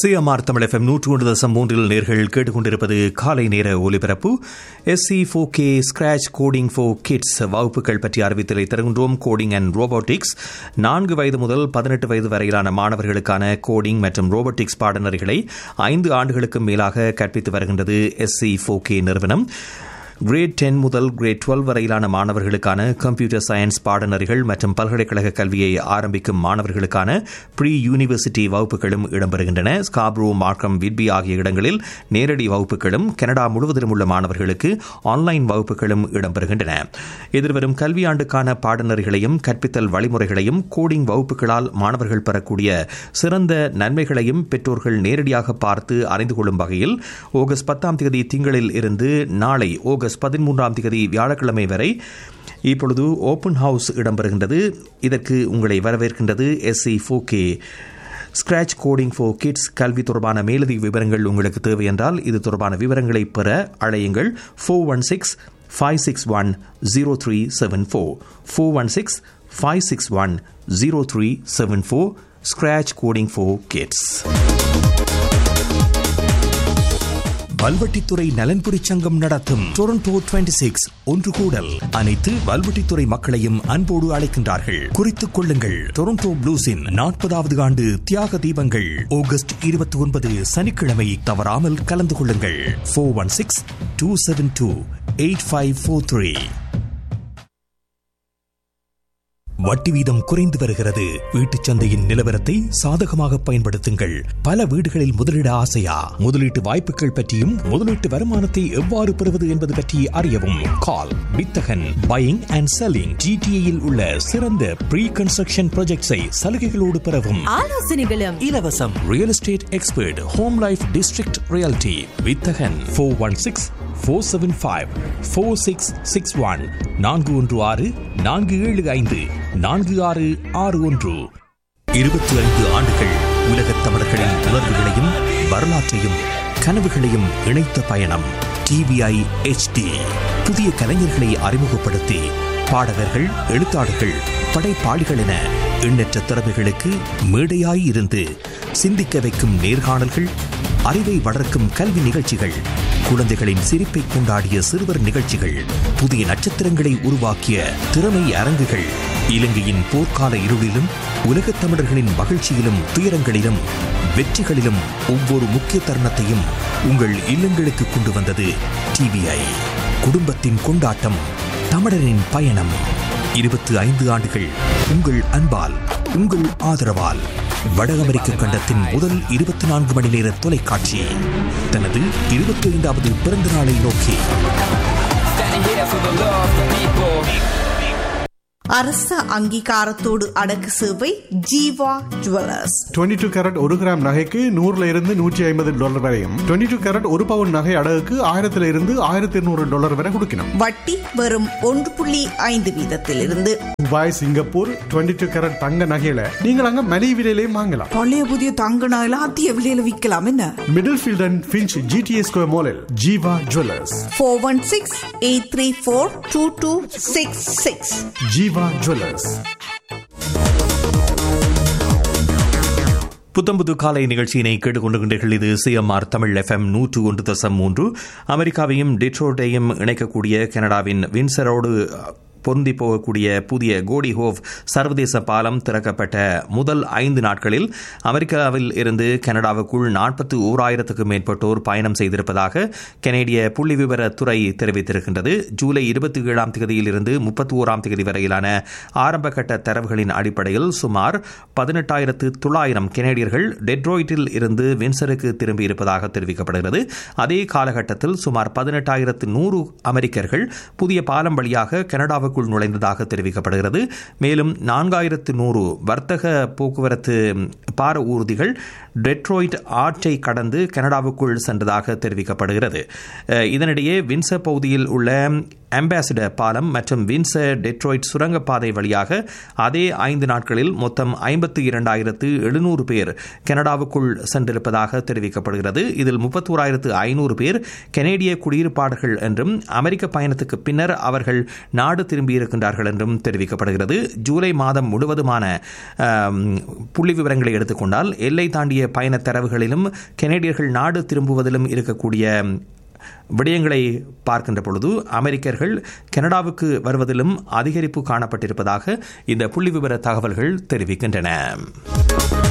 CMR Tamil FM நூற்று ஒன்று தசம் மூன்றில் நேர்கள் கேட்டுக்கொண்டிருப்பது காலை நேர ஒலிபரப்பு S C for K scratch coding for kids வகுப்புகள் பற்றிய அறிவித்தலை தருகின்றோம் கோடிங் அண்ட் ரோபோட்டிக்ஸ் நான்கு வயது முதல் பதினெட்டு வயது வரையிலான மாணவர்களுக்கான கோடிங் மற்றும் ரோபோட்டிக்ஸ் பாடநெறிகளை ஐந்து ஆண்டுகளுக்கும் மேலாக கற்பித்து வருகின்றது எஸ்சி ஃபோ கே நிறுவனம் கிரேட் டென் முதல் கிரேட் டுவெல் வரையிலான மாணவர்களுக்கான கம்ப்யூட்டர் சயின்ஸ் பாடநெறிகள் மற்றும் பல்கலைக்கழக கல்வியை ஆரம்பிக்கும் மாணவர்களுக்கான ப்ரீ யூனிவர்சிட்டி வகுப்புகளும் இடம்பெறுகின்றன ஸ்காப்ரோ மார்க்கம் விட்பி ஆகிய இடங்களில் நேரடி வகுப்புகளும் கனடா முழுவதிலும் உள்ள மாணவர்களுக்கு ஆன்லைன் வகுப்புகளும் இடம்பெறுகின்றன எதிர்வரும் கல்வியாண்டுக்கான பாடநெறிகளையும் கற்பித்தல் வழிமுறைகளையும் கோடிங் வகுப்புகளால் மாணவர்கள் பெறக்கூடிய சிறந்த நன்மைகளையும் பெற்றோர்கள் நேரடியாக பார்த்து அறிந்து கொள்ளும் வகையில் ஆகஸ்ட் பத்தாம் தேதி திங்களில் இருந்து நாளை ஆகஸ்ட் பதிமூன்றாம் தேதி வியாழக்கிழமை வரை இப்பொழுது ஓப்பன் ஹவுஸ் இடம்பெறுகின்றது இதற்கு உங்களை வரவேற்கின்றது S C for K scratch coding for kids கல்வி தொடர்பான மேலதிக விவரங்கள் உங்களுக்கு தேவை என்றால் இது தொடர்பான விவரங்களை பெற அழையுங்கள் four one six five six one zero three seven four four one six five six one zero three seven four scratch coding for kids Valvettithurai நலன்புரி சங்கம் நடத்தும் டொரண்டோ டுவெண்டி சிக்ஸ் ஒன்று கூடல் அனைத்து வல்வெட்டித்துறை மக்களையும் அன்போடு அழைக்கின்றார்கள் குறித்துக் கொள்ளுங்கள் டொரண்டோ ப்ளூஸின் நாற்பதாவது ஆண்டு தியாக தீபங்கள் ஆகஸ்ட் இருபத்தி ஒன்பது சனிக்கிழமை தவறாமல் கலந்து கொள்ளுங்கள் four one six two seven two eight five four three வட்டி வீதம் குறைந்து வருகிறது வீட்டுச் சந்தையின் நிலவரத்தை சாதகமாக பயன்படுத்துங்கள் பல வீடுகளில் முதலீட ஆசையா முதலீட்டு வாய்ப்புகள் பற்றியும் முதலீட்டு வருமானத்தை எவ்வாறு பெறுவது என்பது பற்றி அறியவும் கால் வித்தகன் பையிங் அண்ட் செல்லிங் ஜிடிஏயில் உள்ள சிறந்த ப்ரீ கன்ஸ்ட்ரக்ஷன் ப்ராஜெக்ட்ஸை சலுகைகளோடு பெறவும் ஆலோசனைகளும் இலவசம் real estate expert home life district reality வித்தகன் four one six four seven five four six six one நான்கு ஒன்று ஆறு நான்கு ஏழு ஐந்து நான்கு ஆறு ஆறு ஒன்று இருபத்தி ஐந்து ஆண்டுகள் உலகத் தமிழர்களின் உணர்வுகளையும் வரலாற்றையும் கனவுகளையும் இணைத்த பயணம் டிவிஐ HD புதிய கலைஞர்களை அறிமுகப்படுத்தி பாடகர்கள் எழுத்தாளர்கள் படைப்பாளிகள் என எண்ணற்ற திறமைகளுக்கு மேடையாய் இருந்து சிந்திக்க வைக்கும் நேர்காணல்கள் அறிவை வளர்க்கும் கல்வி நிகழ்ச்சிகள் குழந்தைகளின் சிரிப்பை கொண்டாடிய சிறுவர் நிகழ்ச்சிகள் புதிய நட்சத்திரங்களை உருவாக்கிய திறமை அரங்குகள் இலங்கையின் போர்க்கால இருளிலும் உலகத் தமிழர்களின் மகிழ்ச்சியிலும் துயரங்களிலும் வெற்றிகளிலும் ஒவ்வொரு முக்கிய தருணத்தையும் உங்கள் இல்லங்களுக்கு கொண்டு வந்தது டிவிஐ குடும்பத்தின் கொண்டாட்டம் தமிழரின் பயணம் இருபத்தி ஐந்து ஆண்டுகள் உங்கள் அன்பால் உங்கள் ஆதரவால் வட அமெரிக்க கண்டத்தின் முதல் இருபத்தி நான்கு மணி நேர தொலைக்காட்சி தனது இருபத்தி ஐந்தாவது பிறந்த நாளை நோக்கி Standing here for the love of the people. அரச அங்கீகாரத்தோடு அடக்கு சேவை ஜீவா ஜுவல்லர்ஸ் 22 டூ கேரட் ஒரு கிராம் நகைக்கு நூறுல இருந்து நூற்றி ஐம்பது டாலர் வரையும் 22 டூ கேரட் ஒரு பவுன் நகை அடகுக்கு ஆயிரத்துல இருந்து ஆயிரத்தி இருநூறு டாலர் வரை கொடுக்கணும் வட்டி வெறும் ஒன்று புள்ளி ஐந்து வீதத்திலிருந்து துபாய் சிங்கப்பூர் 22 டூ கேரட் தங்க நகையில நீங்கள் அங்க மலிவு விலையிலையும் வாங்கலாம் பழைய புதிய தங்க நகையில அதிக விலையில விற்கலாம் என்ன Middlefield and Finch G T S square மாலில் Jeeva jewellers four one six eight three four two two six six Jeeva jewellers புத்தம்புது காலை நிகழ்ச்சியினை கேட்டுக்கொண்டிருக்கின்றீர்கள் இது சிஎம்ஆர் தமிழ் எஃப்எம் நூற்று ஒன்று தசம் மூன்று அமெரிக்காவையும் டிட்ரோட்டையும் இணைக்கக்கூடிய கனடாவின் வின்சரோடு பொருந்தி போகக்கூடிய புதிய கோடி ஹோவ் சர்வதேச பாலம் திறக்கப்பட்ட முதல் ஐந்து நாட்களில் அமெரிக்காவில் இருந்து கனடாவுக்குள் நாற்பத்தி ஓராயிரத்துக்கும் மேற்பட்டோர் பயணம் செய்திருப்பதாக கனேடிய புள்ளி விவரத்துறை தெரிவித்திருக்கின்றது ஜூலை இருபத்தி ஏழாம் தேதியில் இருந்து முப்பத்தி ஓராம் தேதி வரையிலான ஆரம்பகட்ட தரவுகளின் அடிப்படையில் சுமார் பதினெட்டாயிரத்து தொள்ளாயிரம் கெனடியர்கள் டெட்ரோயிட்டில் இருந்து வின்சருக்கு திரும்பியிருப்பதாக தெரிவிக்கப்படுகிறது அதே காலகட்டத்தில் சுமார் பதினெட்டாயிரத்து நூறு அமெரிக்கர்கள் புதிய பாலம் வழியாக கனடாவுக்குள் நுழைந்ததாக தெரிவிக்கப்படுகிறது மேலும் நான்காயிரத்து நூறு வர்த்தக போக்குவரத்து பார ஊர்திகள் டெட்ரோயிட் ஆற்றை கடந்து கனடாவுக்குள் சென்றதாக தெரிவிக்கப்படுகிறது அஹ், இதனிடையே வின்சர் பகுதியில் உள்ள அம்பாசிடர் பாலம் மற்றும் வின்சர் டெட்ரோய்ட் சுரங்கப்பாதை வழியாக அதே ஐந்து நாட்களில் மொத்தம் ஐம்பத்தி இரண்டாயிரத்து எழுநூறு பேர் கனடாவுக்குள் சென்றிருப்பதாக தெரிவிக்கப்படுகிறது இதில் முப்பத்தோராயிரத்து ஐநூறு பேர் கனேடிய குடியிருப்பாளர்கள் என்றும் அமெரிக்க பயணத்துக்கு பின்னர் அவர்கள் நாடு திரும்பியிருக்கின்றார்கள் என்றும் தெரிவிக்கப்படுகிறது ஜூலை மாதம் முழுவதுமான ஆம், புள்ளி விவரங்களை எடுத்துக்கொண்டால் எல்லை தாண்டிய பயண தரவுகளிலும் கனேடியர்கள் நாடு திரும்புவதிலும் இருக்கக்கூடிய விடயங்களை பார்க்கின்ற பொழுது அமெரிக்கர்கள் கனடாவுக்கு வருவதிலும் அதிகரிப்பு காணப்பட்டிருப்பதாக இந்த புள்ளி விவர தகவல்கள் தெரிவிக்கின்றன